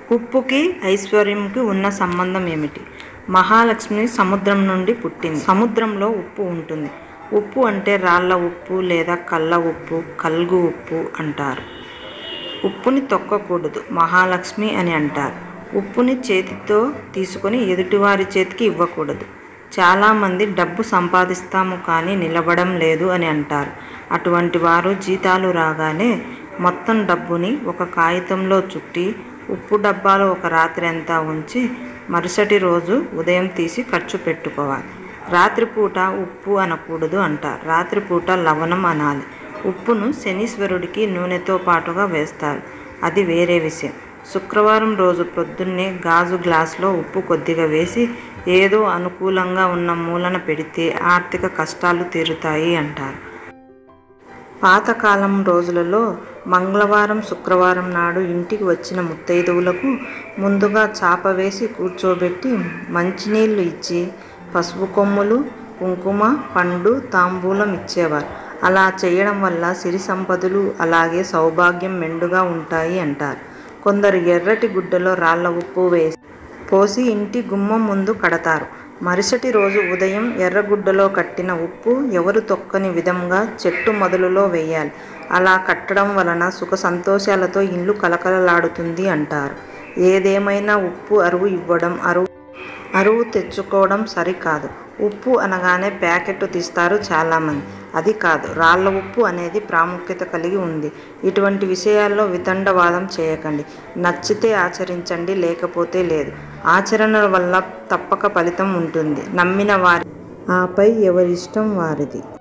ఉప్పుకి ఐశ్వర్యంకి ఉన్న సంబంధం ఏమిటి మహాలక్ష్మి సముద్రం నుండి పుట్టింది సముద్రంలో ఉప్పు ఉంటుంది ఉప్పు అంటే రాళ్ళ ఉప్పు లేదా కళ్ళ ఉప్పు కల్గు ఉప్పు అంటారు ఉప్పుని తొక్కకూడదు మహాలక్ష్మి అని అంటారు ఉప్పుని చేతితో తీసుకొని ఎదుటివారి చేతికి ఇవ్వకూడదు చాలామంది డబ్బు సంపాదిస్తాము కానీ నిలబడం లేదు అని అంటారు అటువంటి వారు జీతాలు రాగానే మొత్తం డబ్బుని ఒక కాగితంలో చుట్టి ఉప్పు డబ్బాలో ఒక రాత్రి అంతా ఉంచి మరుసటి రోజు ఉదయం తీసి ఖర్చు పెట్టుకోవాలి రాత్రిపూట ఉప్పు అనకూడదు అంటారు రాత్రిపూట లవణం అనాలి ఉప్పును శనీశ్వరుడికి నూనెతో పాటుగా వేస్తారు అది వేరే విషయం శుక్రవారం రోజు పొద్దున్నే గాజు గ్లాసులో ఉప్పు కొద్దిగా వేసి ఏదో అనుకూలంగా ఉన్న మూలన పెడితే ఆర్థిక కష్టాలు తీరుతాయి అంటారు పాతకాలం రోజులలో మంగళవారం శుక్రవారం నాడు ఇంటికి వచ్చిన ముత్తైదువులకు ముందుగా చాప వేసి కూర్చోబెట్టి మంచినీళ్ళు ఇచ్చి పసుపు కొమ్ములు కుంకుమ పండు తాంబూలం ఇచ్చేవారు అలా చేయడం వల్ల సిరి సంపదలు అలాగే సౌభాగ్యం మెండుగా ఉంటాయి అంటారు కొందరు ఎర్రటి గుడ్డలో రాళ్ళ ఉప్పు వేసి పోసి ఇంటి గుమ్మం ముందు కడతారు మరుసటి రోజు ఉదయం ఎర్రగుడ్డలో కట్టిన ఉప్పు ఎవరు తొక్కని విధంగా చెట్టు మొదలులో వేయాలి అలా కట్టడం వలన సుఖ సంతోషాలతో ఇల్లు కలకలలాడుతుంది అంటారు ఏదేమైనా ఉప్పు అరువు ఇవ్వడం అరువు అరువు తెచ్చుకోవడం సరికాదు ఉప్పు అనగానే ప్యాకెట్ తీస్తారు చాలామంది అది కాదు రాళ్ళ ఉప్పు అనేది ప్రాముఖ్యత కలిగి ఉంది ఇటువంటి విషయాల్లో వితండవాదం చేయకండి నచ్చితే ఆచరించండి లేకపోతే లేదు ఆచరణ వల్ల తప్పక ఫలితం ఉంటుంది నమ్మిన వారి ఆపై ఎవరిష్టం వారిది